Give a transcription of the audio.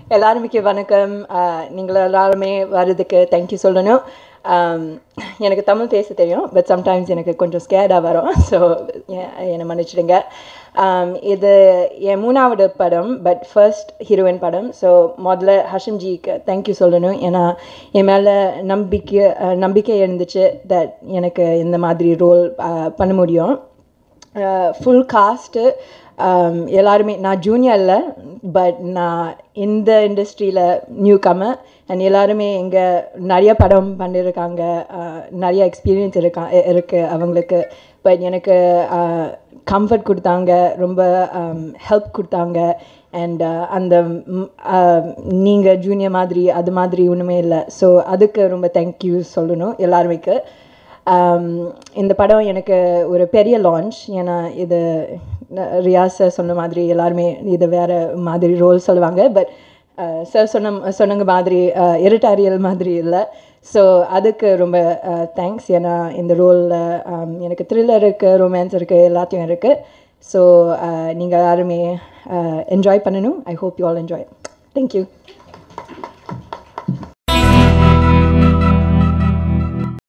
எல்லாருமே வணக்கம் நீங்கள் எல்லாருமே வர்றதுக்கு தேங்க்யூ சொல்லணும் Um, எனக்கு தமிழ் பேச தெரியும் பட் சம்டைம்ஸ் எனக்கு கொஞ்சம் ஸ்கேடாக வரும் ஸோ என்னை மன்னிச்சிடுங்க Um, இது என் மூணாவது படம் பட் ஃபர்ஸ்ட் ஹீரோயின் படம் ஸோ முதல்ல ஹஷம்ஜிக்கு தேங்க்யூ சொல்லணும் ஏன்னா என் மேலே நம்பிக்கை அஹ், நம்பிக்கை இருந்துச்சு தட் எனக்கு இந்த மாதிரி ரோல் பண்ண முடியும் ஃபுல் காஸ்ட்டு எல்லாருமே நான் ஜூனியர் இல்லை பட் நான் இந்த இண்டஸ்ட்ரியில் நியூ கமர் அண்ட் எல்லாருமே இங்கே நிறைய படம் பண்ணியிருக்காங்க uh, நிறைய எக்ஸ்பீரியன்ஸ் இருக்கா இ- இருக்கு அவங்களுக்கு பட் எனக்கு கம்ஃபர்ட் கொடுத்தாங்க ரொம்ப ஹெல்ப் கொடுத்தாங்க அண்ட் அந்த நீங்கள் ஜூனியர் மாதிரி அது மாதிரி ஒன்றுமே இல்லை ஸோ அதுக்கு ரொம்ப தேங்க்யூ சொல்லணும் எல்லாருமேக்கு ஆம், இந்த படம் எனக்கு ஒரு பெரிய லான்ச் ஏன்னா இது ரியாஸ் sir சொன்ன மாதிரி எல்லாருமே இது வேறு மாதிரி ரோல் சொல்லுவாங்க பட் சார் சொன்ன சொன்னங்க மாதிரி இரிட்டாரியல் மாதிரி இல்லை ஸோ அதுக்கு ரொம்ப தேங்க்ஸ் ஏன்னா இந்த ரோலில் எனக்கு த்ரில்லர் இருக்குது ரொமான்ஸ் இருக்குது எல்லாத்தையும் இருக்குது ஸோ நீங்கள் எல்லாருமே என்ஜாய் பண்ணணும் I hope you all enjoy thank you